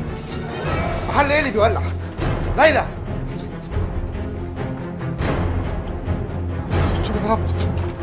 محل ايه اللي بيولع ليلى استر يا رب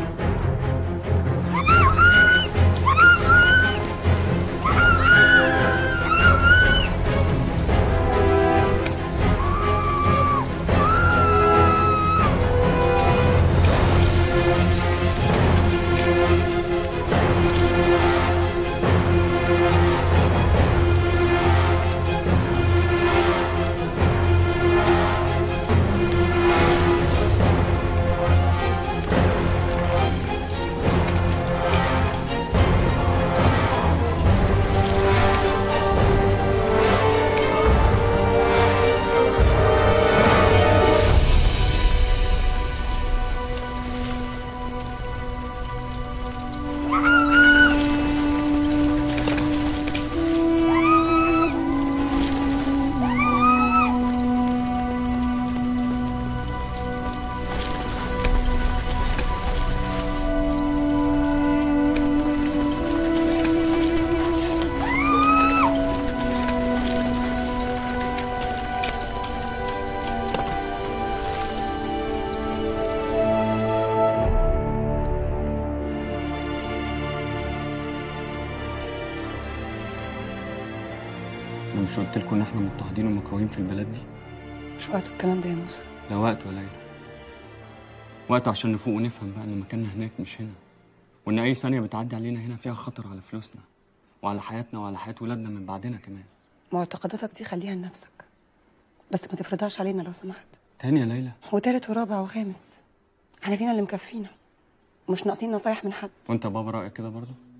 انا مش قلت لكم ان احنا مضطهدين ومكروهين في البلد دي مش وقت الكلام ده يا موسى لا وقت ولا ليلى وقت عشان نفوق ونفهم بقى ان مكاننا هناك مش هنا وان اي ثانيه بتعدي علينا هنا فيها خطر على فلوسنا وعلى حياتنا وعلى حياه ولادنا من بعدنا كمان معتقداتك دي خليها لنفسك بس ما تفرضهاش علينا لو سمحت تاني يا ليلى وتالت ورابع وخامس احنا فينا اللي مكفينا مش ناقصين نصايح من حد وانت يا بابا رايك كده برضه